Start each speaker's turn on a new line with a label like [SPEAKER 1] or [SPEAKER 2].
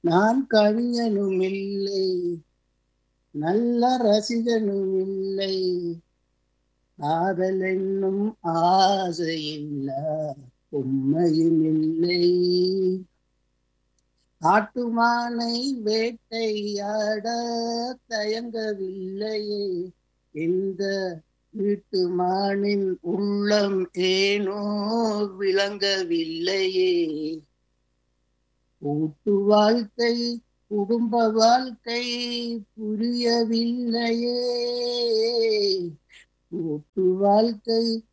[SPEAKER 1] நான் கவிஞனும் இல்லை நல்ல ரசிகனும் இல்லை காதல் என்னும் ஆசையில்ல உண்மையும் இல்லை காட்டுமானை வேட்டையாட தயங்கவில்லையே இந்த வீட்டு மானின் உள்ளம் ஏனோ விளங்கவில்லையே கூட்டு வாழ்க்கை குடும்ப வாழ்க்கை புரியவில்லையே கூட்டு வாழ்க்கை